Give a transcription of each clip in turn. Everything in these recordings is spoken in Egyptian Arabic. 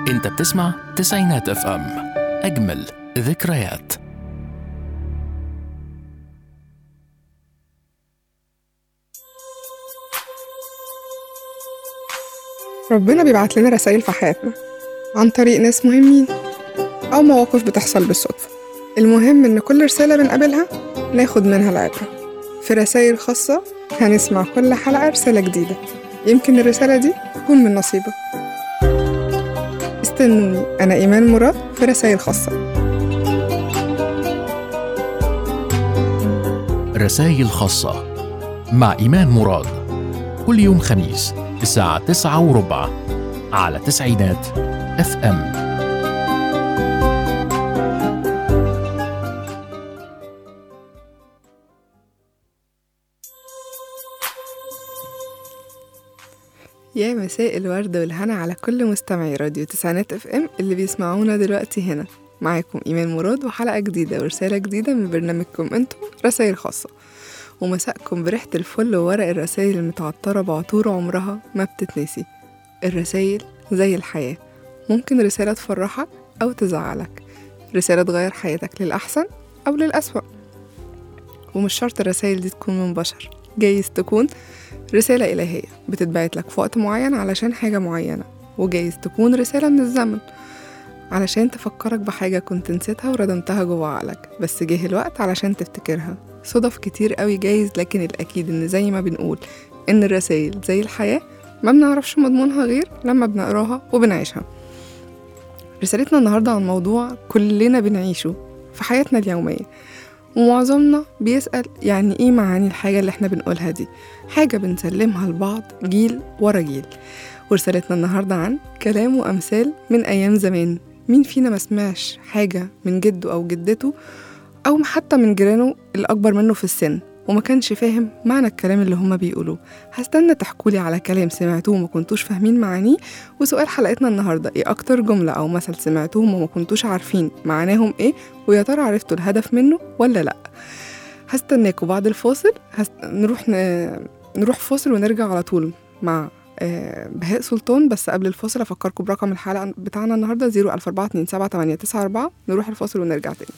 انت بتسمع تسعينات اف ام اجمل ذكريات ربنا بيبعت لنا رسائل في حياتنا عن طريق ناس مهمين أو مواقف بتحصل بالصدفة المهم إن كل رسالة بنقابلها ناخد منها العبرة في رسائل خاصة هنسمع كل حلقة رسالة جديدة يمكن الرسالة دي تكون من نصيبك استنوني أنا إيمان مراد في رسائل خاصة رسائل خاصة مع إيمان مراد كل يوم خميس الساعة تسعة وربع على تسعينات اف ام يا مساء الورد والهنا على كل مستمعي راديو تسعينات اف ام اللي بيسمعونا دلوقتي هنا معاكم ايمان مراد وحلقه جديده ورساله جديده من برنامجكم انتم رسائل خاصه ومساءكم بريحه الفل وورق الرسائل المتعطره بعطور عمرها ما بتتنسي الرسائل زي الحياه ممكن رساله تفرحك او تزعلك رساله تغير حياتك للاحسن او للاسوأ ومش شرط الرسائل دي تكون من بشر جايز تكون رسالة إلهية بتتبعت لك في وقت معين علشان حاجة معينة وجايز تكون رسالة من الزمن علشان تفكرك بحاجة كنت نسيتها وردمتها جوه عقلك بس جه الوقت علشان تفتكرها صدف كتير قوي جايز لكن الأكيد إن زي ما بنقول إن الرسائل زي الحياة ما بنعرفش مضمونها غير لما بنقراها وبنعيشها رسالتنا النهاردة عن موضوع كلنا بنعيشه في حياتنا اليومية ومعظمنا بيسأل يعني ايه معاني الحاجة اللي احنا بنقولها دي حاجة بنسلمها لبعض جيل ورا جيل ورسالتنا النهاردة عن كلام وأمثال من أيام زمان مين فينا ما سمعش حاجة من جده أو جدته أو حتى من جيرانه الأكبر منه في السن وما كانش فاهم معنى الكلام اللي هما بيقولوه هستنى تحكولي على كلام سمعتوه وما كنتوش فاهمين معانيه وسؤال حلقتنا النهاردة ايه أكتر جملة أو مثل سمعتوهم وما كنتوش عارفين معناهم ايه ويا ترى عرفتوا الهدف منه ولا لأ هستناكوا بعد الفاصل هست... نروح ن... نروح فاصل ونرجع على طول مع آه، بهاء سلطان بس قبل الفاصل افكركم برقم الحلقه بتاعنا النهارده 004278994 نروح الفاصل ونرجع تاني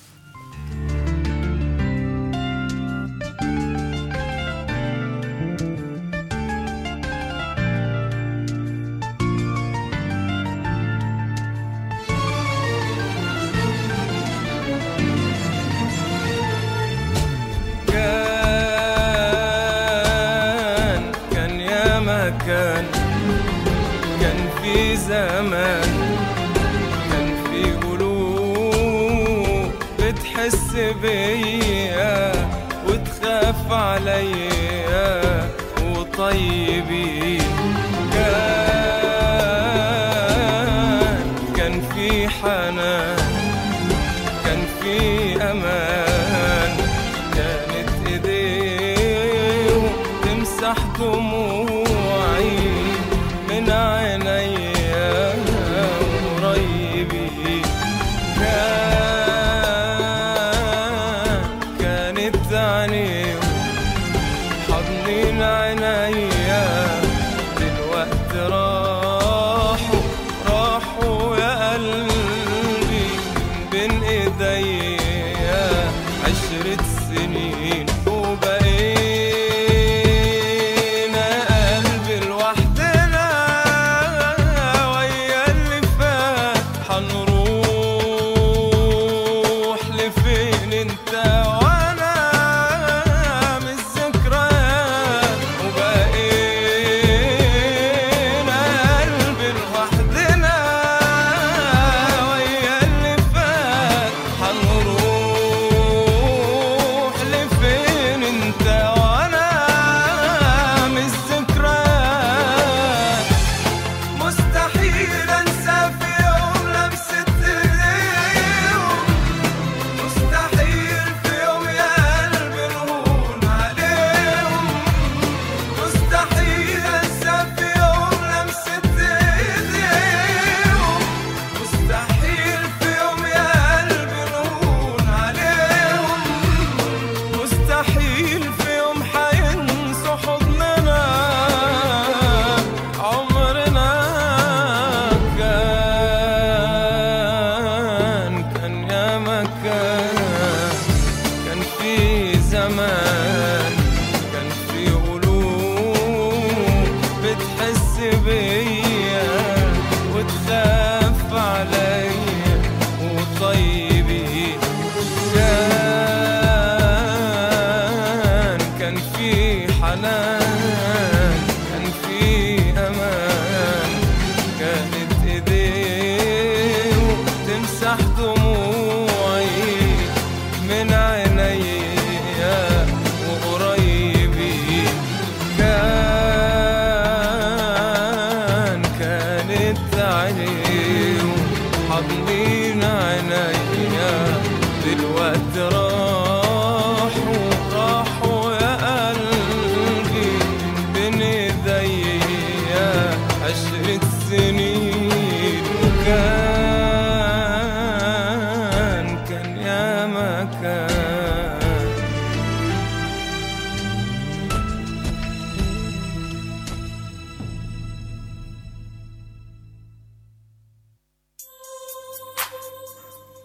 كان كان يا ما كان كان في زمان كان في قلوب بتحس بيا وتخاف عليا وطيبين كان كان في حنان كان في امان كانت ايديه تمسح دموعي من عينيا قريبي كان كانت عينيه حضنين عينيا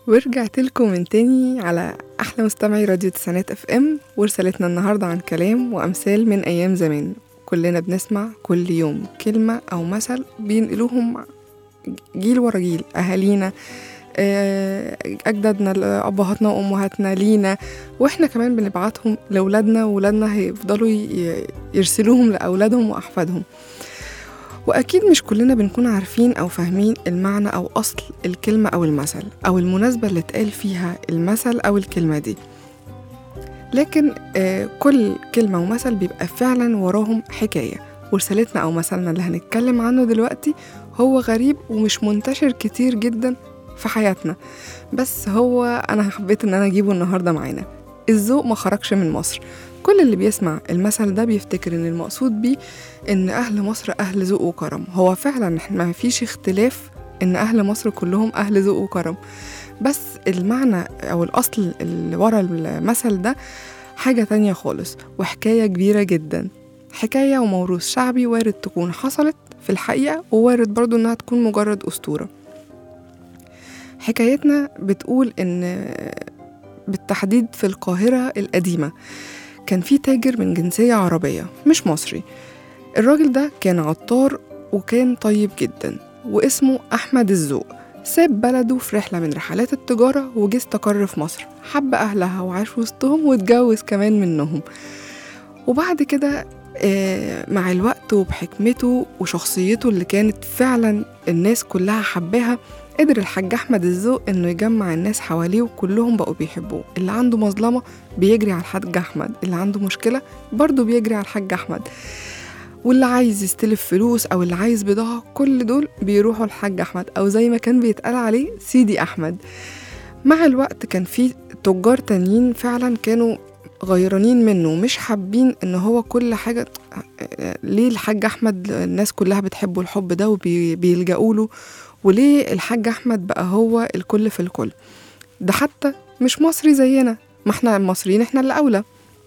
ورجعت لكم من تاني على أحلى مستمعي راديو تسعينات اف ام ورسالتنا النهاردة عن كلام وأمثال من أيام زمان كلنا بنسمع كل يوم كلمة أو مثل بينقلوهم جيل ورا جيل أهالينا آه، أجدادنا أبهاتنا وأمهاتنا لينا وإحنا كمان بنبعتهم لأولادنا وولادنا هيفضلوا ي- يرسلوهم لأولادهم وأحفادهم وأكيد مش كلنا بنكون عارفين أو فاهمين المعنى أو أصل الكلمة أو المثل أو المناسبة اللي اتقال فيها المثل أو الكلمة دي لكن آه كل كلمة ومثل بيبقى فعلا وراهم حكاية ورسالتنا أو مثلنا اللي هنتكلم عنه دلوقتي هو غريب ومش منتشر كتير جدا في حياتنا بس هو أنا حبيت إن أنا أجيبه النهاردة معانا الذوق ما خرجش من مصر كل اللي بيسمع المثل ده بيفتكر إن المقصود بيه إن أهل مصر أهل ذوق وكرم هو فعلا إحنا ما فيش اختلاف إن أهل مصر كلهم أهل ذوق وكرم بس المعنى أو الأصل اللي ورا المثل ده حاجة تانية خالص وحكاية كبيرة جدا حكاية وموروث شعبي وارد تكون حصلت في الحقيقة ووارد برضو إنها تكون مجرد أسطورة حكايتنا بتقول إن بالتحديد في القاهرة القديمة كان في تاجر من جنسية عربية مش مصري الراجل ده كان عطار وكان طيب جدا واسمه أحمد الذوق ساب بلده في رحلة من رحلات التجارة وجه استقر في مصر حب أهلها وعاش وسطهم واتجوز كمان منهم وبعد كده آه، مع الوقت وبحكمته وشخصيته اللي كانت فعلا الناس كلها حباها قدر الحاج أحمد الذوق إنه يجمع الناس حواليه وكلهم بقوا بيحبوه اللي عنده مظلمة بيجري على الحاج أحمد اللي عنده مشكلة برضه بيجري على الحاج أحمد واللي عايز يستلف فلوس او اللي عايز بضاعه كل دول بيروحوا الحاج احمد او زي ما كان بيتقال عليه سيدي احمد مع الوقت كان في تجار تانيين فعلا كانوا غيرانين منه مش حابين ان هو كل حاجه ليه الحاج احمد الناس كلها بتحبه الحب ده وبيلجأوا له وليه الحاج احمد بقى هو الكل في الكل ده حتى مش مصري زينا ما احنا المصريين احنا اللي اولى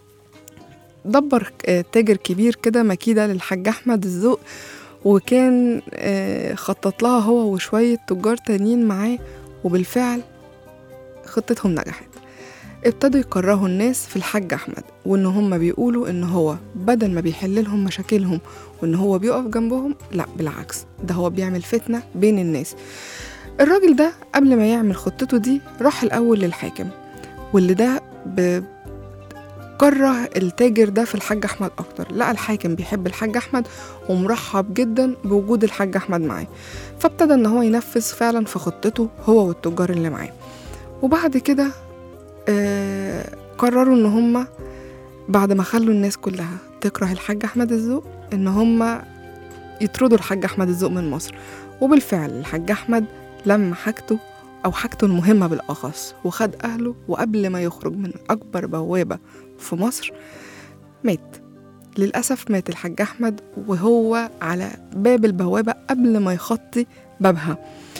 دبر آه، تاجر كبير كده مكيدة للحاج أحمد الذوق وكان آه، خطط لها هو وشوية تجار تانيين معاه وبالفعل خطتهم نجحت ابتدوا يكرهوا الناس في الحاج أحمد وإن هم بيقولوا إن هو بدل ما بيحل لهم مشاكلهم وإن هو بيقف جنبهم لا بالعكس ده هو بيعمل فتنة بين الناس الراجل ده قبل ما يعمل خطته دي راح الأول للحاكم واللي ده ب... كره التاجر ده في الحاج احمد اكتر لقى الحاكم بيحب الحاج احمد ومرحب جدا بوجود الحاج احمد معاه فابتدى ان هو ينفذ فعلا في خطته هو والتجار اللي معاه وبعد كده آه قرروا ان هم بعد ما خلوا الناس كلها تكره الحاج احمد الذوق ان هم يطردوا الحاج احمد الذوق من مصر وبالفعل الحاج احمد لما حاجته او حاجته المهمه بالاخص وخد اهله وقبل ما يخرج من اكبر بوابه في مصر مات للأسف مات الحاج أحمد وهو على باب البوابة قبل ما يخطي بابها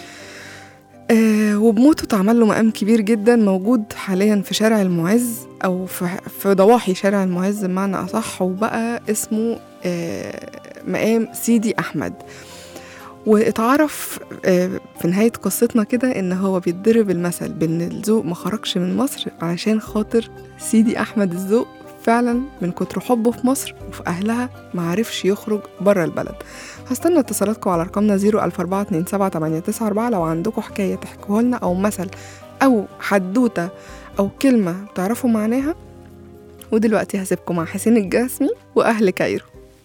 آه وبموته اتعمل له مقام كبير جدا موجود حاليا في شارع المعز أو في, في ضواحي شارع المعز بمعنى أصح وبقى اسمه آه مقام سيدي أحمد واتعرف آه، في نهاية قصتنا كده إن هو بيتضرب المثل بإن الذوق ما خرجش من مصر علشان خاطر سيدي أحمد الذوق فعلا من كتر حبه في مصر وفي أهلها ما عرفش يخرج بره البلد هستنى اتصالاتكم على رقمنا 014278994 لو عندكم حكاية تحكوها لنا أو مثل أو حدوتة أو كلمة تعرفوا معناها ودلوقتي هسيبكم مع حسين الجسمي وأهل كايرو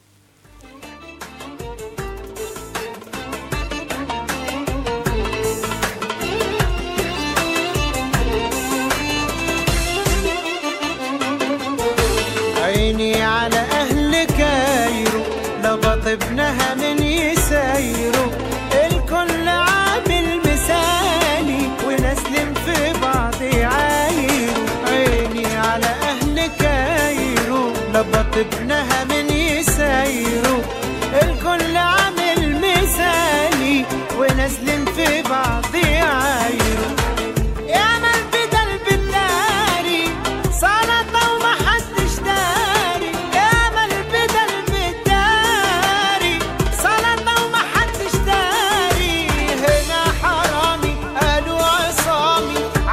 عيني على أهل كايرو لبط ابنها من يسايرو الكل عامل مثالي ونسلم في بعض يعايرو عيني على أهل كايرو لبط ابنها من يسايرو الكل عامل مثالي ونسلم في بعض يعايرو يا من بدل بالداري سلطة ومحدش داري يا من بدل بالداري سلطة ومحدش داري هنا حرامي قالوا عصامي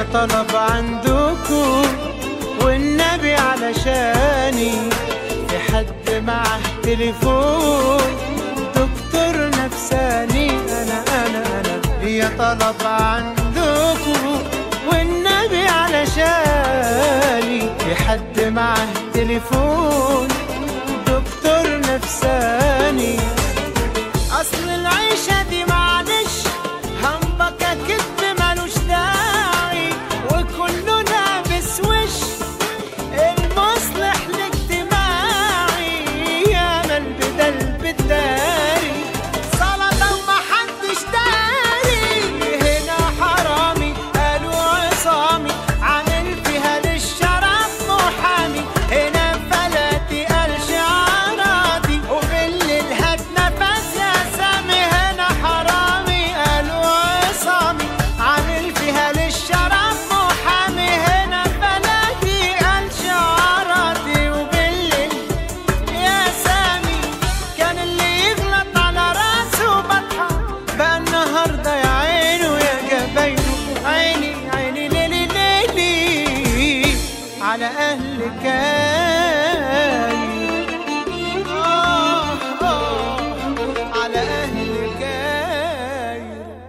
طلب عندكم والنبي علشاني في حد معه تليفون دكتور نفساني انا انا انا هي طلب عندكم والنبي علشاني في حد معه تليفون دكتور نفساني اصل العيشة دي معلش همبكة كدب ملوش داعي وكله لابس وش المصلح الاجتماعي يا من بدل بالداري سلطة ومحدش داري هنا حرامي قالوا عصامي عامل فيها للشرف محامي هنا فلاتي قال شعاراتي وبالليل هات نفس يا سامي هنا حرامي قالوا عصامي عامل فيها للشرف محامي هنا فلاتي قال شعاراتي وبالليل يا سامي كان اللي يغلط على راسه بطحة بقى النهاردة يا عينه يا جبينه عيني عيني ليلي ليلي على أهل كاي آه آه على أهل كاي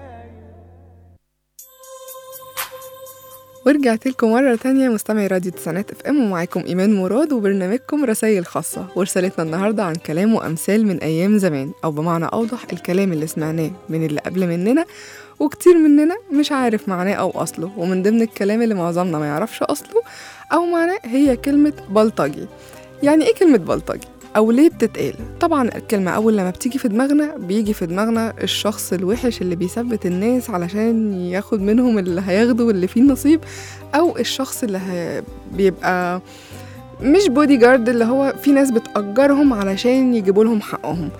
ورجعت لكم مرة تانية مستمعي راديو تسعينات اف ام ومعاكم إيمان مراد وبرنامجكم رسائل خاصة ورسالتنا النهاردة عن كلام وأمثال من أيام زمان أو بمعنى أوضح الكلام اللي سمعناه من اللي قبل مننا وكتير مننا مش عارف معناه أو أصله ومن ضمن الكلام اللي معظمنا ما يعرفش أصله أو معناه هي كلمة بلطجي يعني إيه كلمة بلطجي؟ أو ليه بتتقال؟ طبعا الكلمة أول لما بتيجي في دماغنا بيجي في دماغنا الشخص الوحش اللي بيثبت الناس علشان ياخد منهم اللي هياخده واللي فيه النصيب أو الشخص اللي هي بيبقى مش بودي جارد اللي هو في ناس بتأجرهم علشان يجيبوا لهم حقهم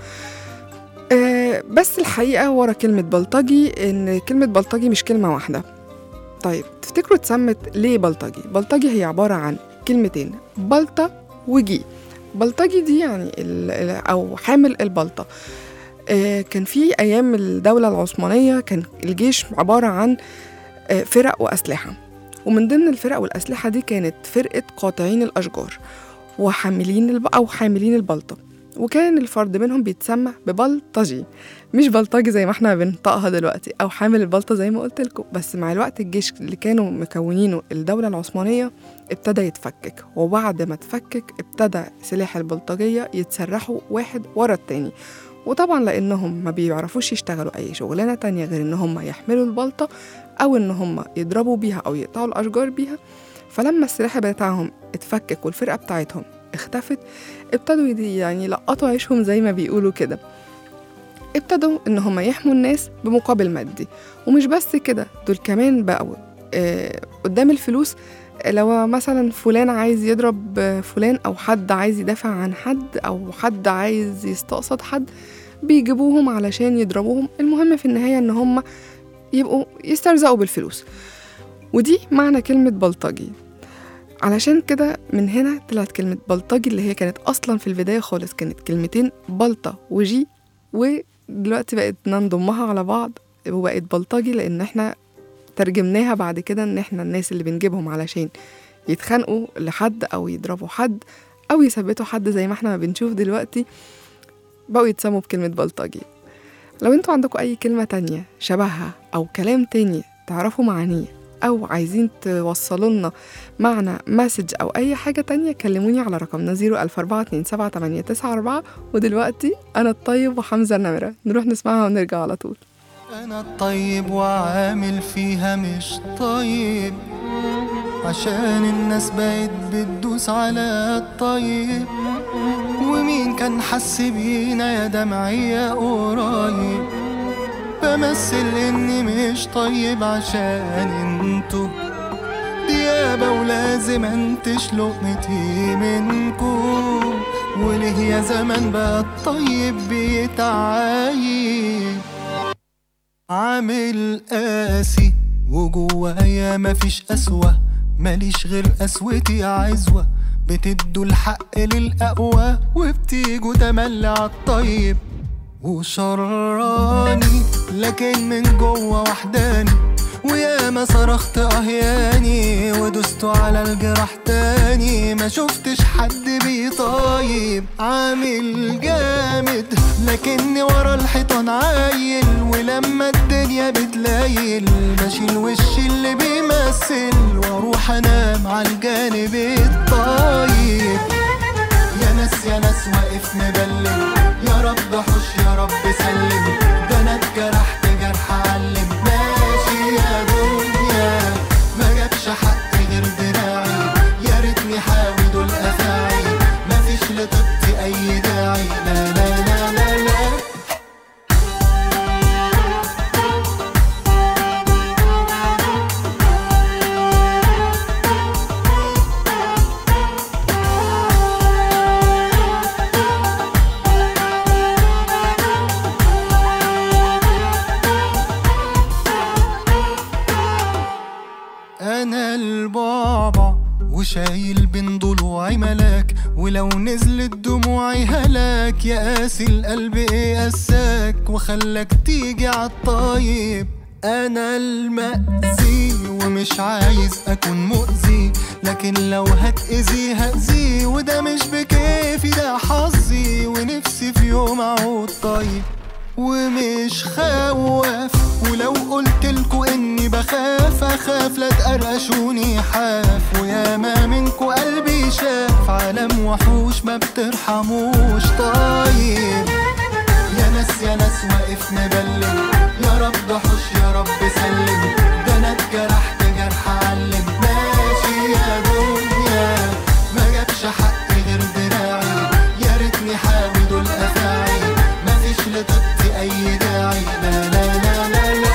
آه بس الحقيقة ورا كلمة بلطجي إن كلمة بلطجي مش كلمة واحدة طيب تفتكروا اتسمت ليه بلطجي؟ بلطجي هي عبارة عن كلمتين بلطة وجي بلطجي دي يعني ال- ال- أو حامل البلطة آه كان في أيام الدولة العثمانية كان الجيش عبارة عن آه فرق وأسلحة ومن ضمن الفرق والأسلحة دي كانت فرقة قاطعين الأشجار وحاملين الب... أو حاملين البلطة وكان الفرد منهم بيتسمى ببلطجي مش بلطجي زي ما احنا بنطقها دلوقتي او حامل البلطه زي ما قلت لكم بس مع الوقت الجيش اللي كانوا مكونينه الدوله العثمانيه ابتدى يتفكك وبعد ما اتفكك ابتدى سلاح البلطجيه يتسرحوا واحد ورا التاني وطبعا لانهم ما بيعرفوش يشتغلوا اي شغلانه تانية غير ان هم يحملوا البلطه او ان هم يضربوا بيها او يقطعوا الاشجار بيها فلما السلاح بتاعهم اتفكك والفرقه بتاعتهم اختفت ابتدوا يدي- يعني يلقطوا عيشهم زي ما بيقولوا كده ابتدوا ان هم يحموا الناس بمقابل مادي ومش بس كده دول كمان بقوا آه قدام الفلوس آه، لو مثلا فلان عايز يضرب آه، فلان او حد عايز يدافع عن حد او حد عايز يستقصد حد بيجيبوهم علشان يضربوهم المهم في النهاية ان هم يبقوا يسترزقوا بالفلوس ودي معنى كلمة بلطجي علشان كده من هنا طلعت كلمة بلطجي اللي هي كانت أصلا في البداية خالص كانت كلمتين بلطة وجي ودلوقتي بقت ننضمها على بعض وبقت بلطجي لأن احنا ترجمناها بعد كده ان احنا الناس اللي بنجيبهم علشان يتخانقوا لحد أو يضربوا حد أو يثبتوا حد زي ما احنا ما بنشوف دلوقتي بقوا يتسموا بكلمة بلطجي لو انتوا عندكم أي كلمة تانية شبهها أو كلام تاني تعرفوا معانيه أو عايزين توصلوا لنا معنى مسج أو أي حاجة تانية كلموني على رقمنا 004278994 ودلوقتي أنا الطيب وحمزة النمرة نروح نسمعها ونرجع على طول انا الطيب وعامل فيها مش طيب عشان الناس بقت بتدوس على الطيب ومين كان حس بينا يا دمعية قريب بمثل اني مش طيب عشان انتو ديابة ولازم انتش لقمتي منكو وليه يا زمان بقى الطيب بيتعايب عامل قاسي وجوايا مفيش قسوة ماليش غير قسوتي عزوة بتدوا الحق للأقوى وبتيجوا تملي عالطيب وشراني لكن من جوه وحداني وياما صرخت اهياني ودست على الجراح تاني ما شفتش حد بيطايب عامل جامد لكني ورا الحيطان عايل ولما الدنيا بتلايل بشيل وشي اللي بيمثل واروح انام على الجانب الطايب يا ناس يا ناس واقف مبلم يا رب حش يا رب سلم ده انا اتجرحت جرح علم ماشي يا دنيا ما جابش حق غير دراعي يا ريتني حاوي دول افاعي مفيش لطيبتي اي داعي لا لا لا لا لا انا البعبع وشايل بين ضلوعي ملاك ولو نزلت دموعي هلاك يا قاسي القلب ايه قساك وخلاك تيجي عالطيب انا المأذي ومش عايز اكون مؤذي لكن لو هتأذي هأذي وده مش بكيفي ده حظي ونفسي في يوم اعود طيب ومش خواف ولو قلت لكم اني بخاف اخاف لا تقرقشوني حاف وياما منكو قلبي شاف عالم وحوش ما بترحموش طيب يا ناس يا ناس واقف مبلم يا رب حش يا رب سلم ده انا اتجرحت جرح علم ماشي يا دنيا ما جابش حق غير دراعي يا ريتني حاوي دول افاعي مفيش لطيبتي اي داعي لا لا لا لا لا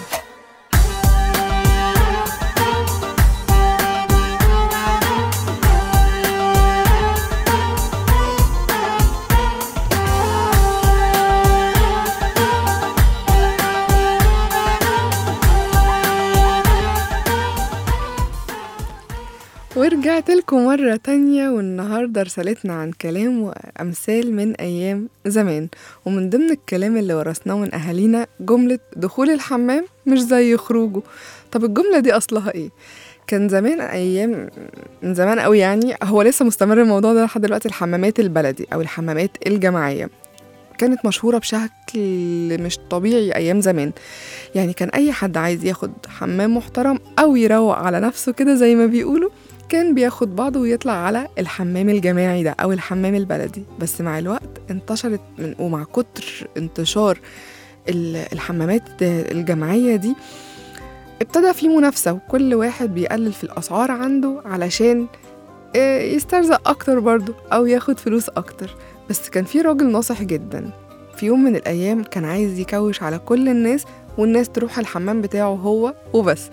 ورجعت لكم مرة تانية والنهاردة رسالتنا عن كلام وأمثال من أيام زمان ومن ضمن الكلام اللي ورثناه من أهالينا جملة دخول الحمام مش زي خروجه طب الجملة دي أصلها إيه؟ كان زمان أيام من زمان أوي يعني هو لسه مستمر الموضوع ده لحد دلوقتي الحمامات البلدي أو الحمامات الجماعية كانت مشهورة بشكل مش طبيعي أيام زمان يعني كان أي حد عايز ياخد حمام محترم أو يروق على نفسه كده زي ما بيقولوا كان بياخد بعضه ويطلع على الحمام الجماعي ده أو الحمام البلدي بس مع الوقت انتشرت من ومع كتر انتشار ال- الحمامات الجماعية دي ابتدى في منافسة وكل واحد بيقلل في الأسعار عنده علشان آه، يسترزق أكتر برضه أو ياخد فلوس أكتر بس كان في راجل ناصح جدا في يوم من الأيام كان عايز يكوش على كل الناس والناس تروح الحمام بتاعه هو وبس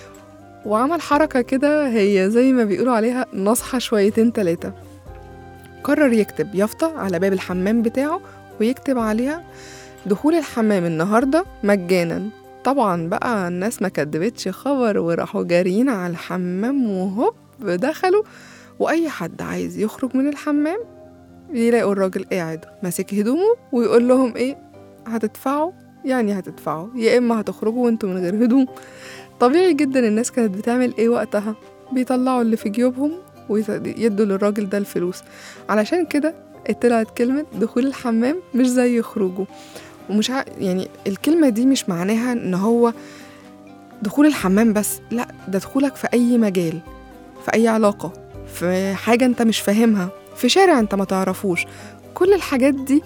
وعمل حركة كده هي زي ما بيقولوا عليها نصحة شويتين تلاتة قرر يكتب يافطة على باب الحمام بتاعه ويكتب عليها دخول الحمام النهاردة مجانا طبعا بقى الناس ما كدبتش خبر وراحوا جاريين على الحمام وهوب دخلوا وأي حد عايز يخرج من الحمام يلاقوا الراجل قاعد ماسك هدومه ويقول لهم ايه هتدفعوا يعني هتدفعوا يا اما هتخرجوا وانتوا من غير هدوم طبيعي جدا الناس كانت بتعمل ايه وقتها بيطلعوا اللي في جيوبهم ويدوا للراجل ده الفلوس علشان كده طلعت كلمة دخول الحمام مش زي خروجه ومش ع... يعني الكلمة دي مش معناها ان هو دخول الحمام بس لا ده دخولك في اي مجال في اي علاقة في حاجة انت مش فاهمها في شارع انت ما تعرفوش كل الحاجات دي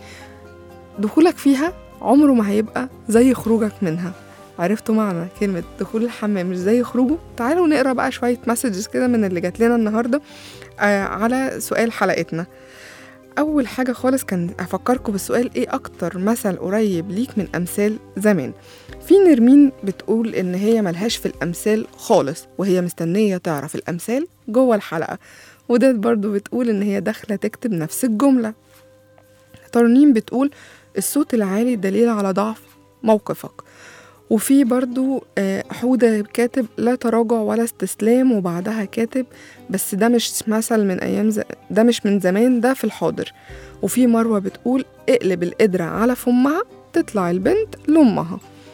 دخولك فيها عمره ما هيبقى زي خروجك منها عرفتوا معنى كلمة دخول الحمام مش زي خروجه تعالوا نقرا بقى شوية مسجز كده من اللي جات لنا النهاردة آه على سؤال حلقتنا أول حاجة خالص كان أفكركم بالسؤال إيه أكتر مثل قريب ليك من أمثال زمان في نرمين بتقول إن هي ملهاش في الأمثال خالص وهي مستنية تعرف الأمثال جوه الحلقة وده برضو بتقول إن هي داخلة تكتب نفس الجملة ترنيم بتقول الصوت العالي دليل على ضعف موقفك وفي برضو آه، حودة كاتب لا تراجع ولا استسلام وبعدها كاتب بس ده مش مثل من أيام ز... ده مش من زمان ده في الحاضر وفي مروة بتقول اقلب القدرة على فمها تطلع البنت لأمها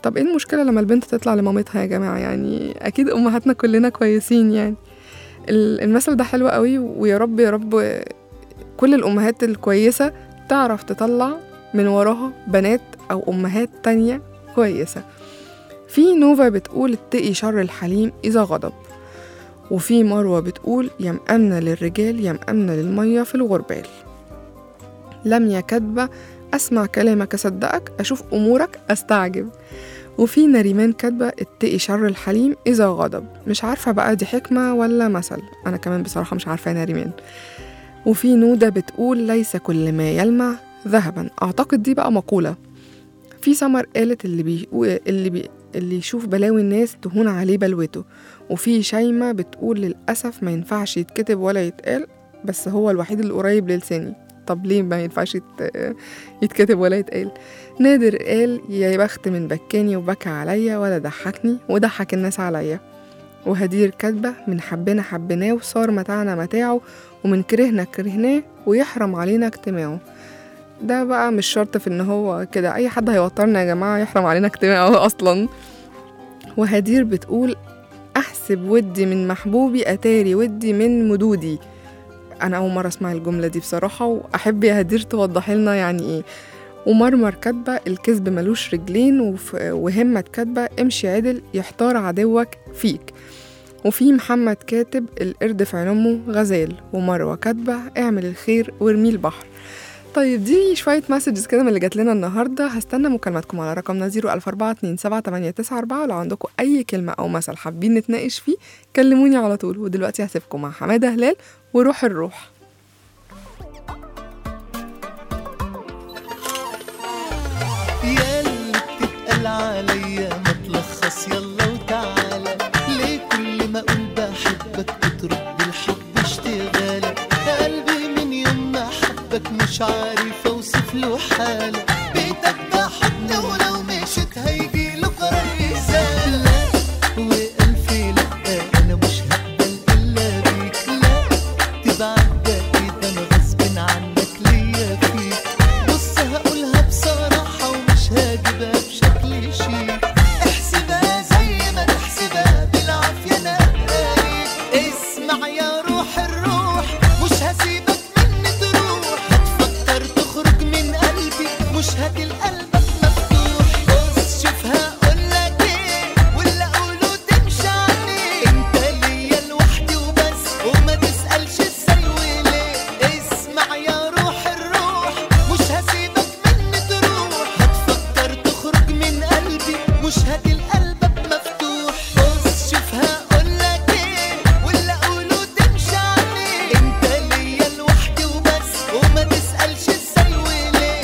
طب ايه المشكلة لما البنت تطلع لمامتها يا جماعة يعني أكيد أمهاتنا كلنا كويسين يعني ال- المثل ده حلو قوي ويا رب يا رب كل الأمهات الكويسة تعرف تطلع من وراها بنات أو أمهات تانية كويسة في نوفا بتقول اتقي شر الحليم إذا غضب وفي مروة بتقول يا مأمنة للرجال يا مأمنة للمية في الغربال لميا كاتبة أسمع كلامك أصدقك أشوف أمورك أستعجب وفي نريمان كاتبة اتقي شر الحليم إذا غضب مش عارفة بقى دي حكمة ولا مثل أنا كمان بصراحة مش عارفة يا نريمان وفي نودة بتقول ليس كل ما يلمع ذهبا أعتقد دي بقى مقولة في سمر قالت اللي بي... اللي بي... اللي يشوف بلاوي الناس تهون عليه بلوته وفي شايمة بتقول للأسف ما ينفعش يتكتب ولا يتقال بس هو الوحيد اللي قريب للساني طب ليه ما ينفعش يت... يتكتب ولا يتقال نادر قال يا بخت من بكاني وبكى عليا ولا ضحكني وضحك الناس عليا وهدير كاتبة من حبنا حبناه وصار متاعنا متاعه ومن كرهنا كرهناه ويحرم علينا اجتماعه ده بقى مش شرط في ان هو كده اي حد هيوترنا يا جماعة يحرم علينا اجتماعه اصلا وهدير بتقول احسب ودي من محبوبي اتاري ودي من مدودي انا اول مرة اسمع الجملة دي بصراحة واحب يا هدير توضحي لنا يعني ايه ومرمر كاتبة الكذب ملوش رجلين وف... وهمة كاتبة امشي عدل يحتار عدوك فيك وفي محمد كاتب القرد في عين أمه غزال ومروة كاتبة اعمل الخير وارميه البحر طيب دي شوية مسجز كده من اللي جات لنا النهاردة هستنى مكالماتكم على رقمنا 014278994 ولو عندكم أي كلمة أو مثل حابين نتناقش فيه كلموني على طول ودلوقتي هسيبكم مع حمادة هلال وروح الروح ياللي بتتقل عليا ما تلخص يلا وتعالى ليه كل ما اقول بحبك بترد الحب اشتغالك قلبي من يوم ما حبك مش عارف اوصف له حالة بيتك ده حضن ولو مشيت هيجي له قرار إزالة لا والف لا انا مش هقبل الا بيك لا تبعد ده كده انا غصب عنك ليا فيك بص هقولها بصراحة ومش هجيبها بشكل شيك احسبها زي ما تحسبها بالعافية انا قاري اسمع يا روح الروح مش هسيبك مني تروح هتفكر تخرج من قلبي مش هتلقى قلبك مفتوح بص شوف هقولك ايه واللي اقوله تمشي عليه انت ليا لوحدي وبس وما تسألش ازاي وليه اسمع يا روح الروح مش هسيبك مني تروح هتفكر تخرج من قلبي مش هتلقى قلبك مفتوح بص شوف هقولك ايه واللي اقوله تمشي عليه انت ليا لوحدي وبس وما تسألش ازاي وليه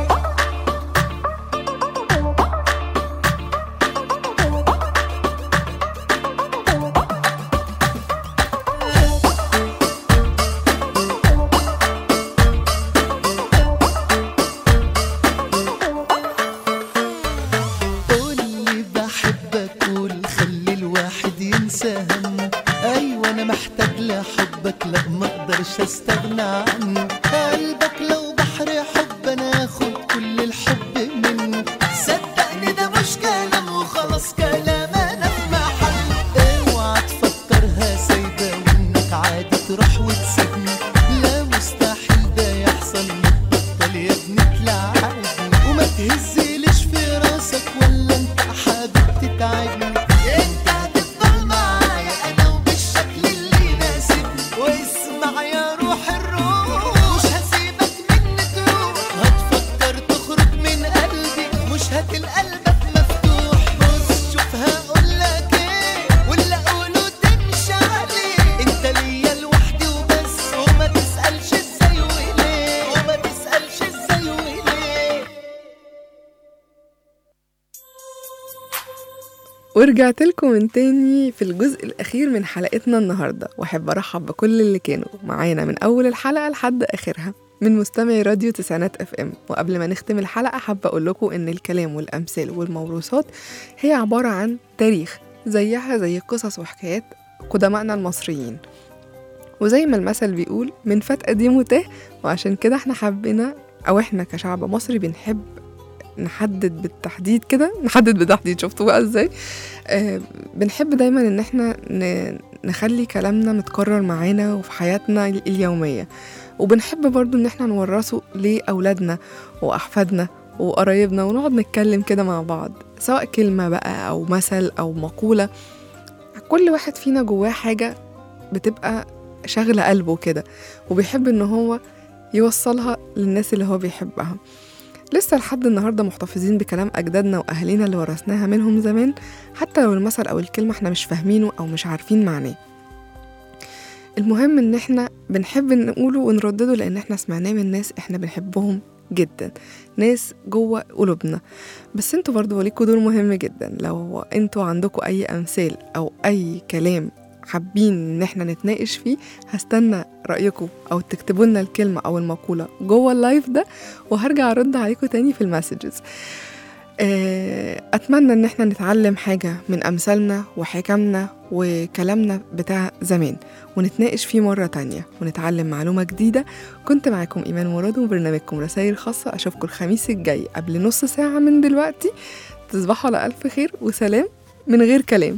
قولي بحبك قول خلي الواحد ينسى همه ايوه انا محتاج لحبك لا ما اقدرش استغنى عنه قلبك لو بحر حب انا اخد كل الحب منه صدقني ده مش كلام وخلاص كلام انا في محل اوعى تفكرها سايبه وانك عادي تروح وتسيبني لا مستحيل ده يحصل بطل يا ابني تلعبني وما تهزليش في راسك ولا انت حابب تتعبني انت هتفضل معايا انا وبالشكل اللي يناسبني واسمع يا روح الروح مش هسيبك مني تروح هتفكر تخرج من قلبي مش هتلقى قلبك مفتوح بص شوف هقولك ايه واللي اقوله تمشي عليه انت ليا لوحدي وبس وما تسألش ازاي وليه وما تسألش ازاي وليه ورجعت لكم من تاني في الجزء الأخير من حلقتنا النهاردة وأحب أرحب بكل اللي كانوا معانا من أول الحلقة لحد آخرها من مستمعي راديو تسعينات اف ام وقبل ما نختم الحلقة حابة أقول لكم إن الكلام والأمثال والموروثات هي عبارة عن تاريخ زيها زي قصص وحكايات قدمائنا المصريين وزي ما المثل بيقول من فات قديم وتاه وعشان كده احنا حبينا أو احنا كشعب مصري بنحب نحدد بالتحديد كده نحدد بالتحديد شفتوا بقى ازاي آه بنحب دايما ان احنا ن- نخلي كلامنا متكرر معانا وفي حياتنا اليومية وبنحب برضو ان احنا نورثه لأولادنا وأحفادنا وقرايبنا ونقعد نتكلم كده مع بعض سواء كلمة بقى أو مثل أو مقولة كل واحد فينا جواه حاجة بتبقى شغلة قلبه كده وبيحب ان هو يوصلها للناس اللي هو بيحبها لسه لحد النهاردة محتفظين بكلام أجدادنا وأهالينا اللي ورثناها منهم زمان حتى لو المثل أو الكلمة احنا مش فاهمينه أو مش عارفين معناه المهم ان احنا بنحب نقوله ونردده لان احنا سمعناه من ناس احنا بنحبهم جدا ناس جوه قلوبنا بس انتوا برضو ليكوا دور مهم جدا لو انتوا عندكوا اي امثال او اي كلام حابين ان احنا نتناقش فيه هستنى رايكم او تكتبوا لنا الكلمه او المقوله جوه اللايف ده وهرجع ارد عليكم تاني في المسجز آه، اتمنى ان احنا نتعلم حاجه من امثالنا وحكمنا وكلامنا بتاع زمان ونتناقش فيه مره تانية ونتعلم معلومه جديده كنت معاكم ايمان مراد وبرنامجكم رسائل خاصه اشوفكم الخميس الجاي قبل نص ساعه من دلوقتي تصبحوا على الف خير وسلام من غير كلام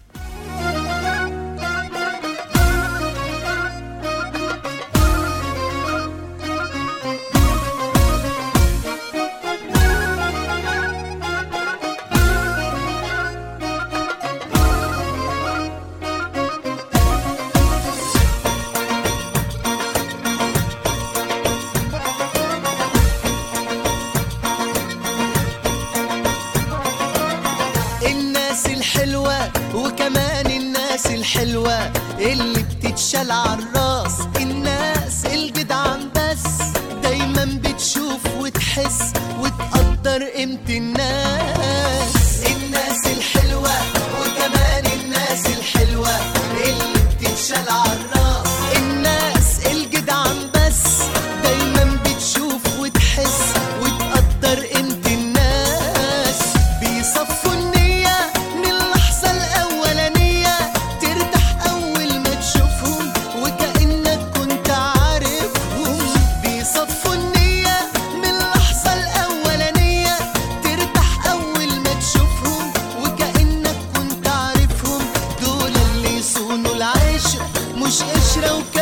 الناس الحلوة وكمان الناس الحلوة اللي بتتشال عالراس الناس الجدعان بس دايما بتشوف وتحس وتقدر قيمة الناس الناس الحلوة وكمان الناس الحلوة اللي بتتشال عالراس الناس الجدعان بس دايما بتشوف وتحس وتقدر قيمة الناس بيصفوا النية من اللحظة الأولانية ترتاح أول ما تشوفهم وكأنك كنت عارفهم بيصفوا النية من اللحظة الأولانية ترتاح أول ما تشوفهم وكأنك كنت عارفهم دول اللي يصونوا العشرة مش قشرة وكلام